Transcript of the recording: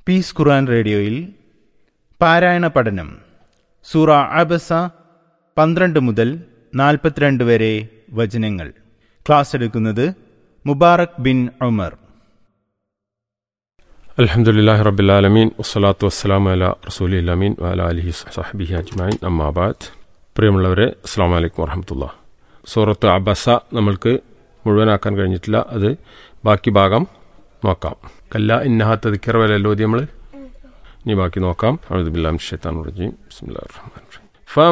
piece ഖുർആൻ റേഡിയോയിൽ പാരായണ പഠനം സൂറ അബസ പന്ത്രണ്ട് മുതൽ നാൽപ്പത്തിരണ്ട് വരെ വചനങ്ങൾ ക്ലാസ് എടുക്കുന്നത് മുബാറക് ബിൻ ഉമർ അലഹമുല്ലാ റബിലാലമീൻ വസ്സലാത്തു വസ്സലാം അല റസൂലി അലമീൻ വാല അലഹി സഹബിഹി അജ്മൈൻ അമ്മാബാദ് പ്രിയമുള്ളവരെ അസ്സാം വലൈക്കും വറഹമത്തുള്ള സൂറത്ത് അബസ നമ്മൾക്ക് മുഴുവനാക്കാൻ കഴിഞ്ഞിട്ടില്ല അത് ബാക്കി ഭാഗം നോക്കാം കല്ല ഇന്നഹാത്ത ദിക്കറ വലല്ലോതി നമ്മൾ ഇനി ബാക്കി നോക്കാം അഴുദുബില്ലാം ഷെയ്ത്താൻ റജീം ബിസ്മില്ലാ റഹ്മാൻ റഹീം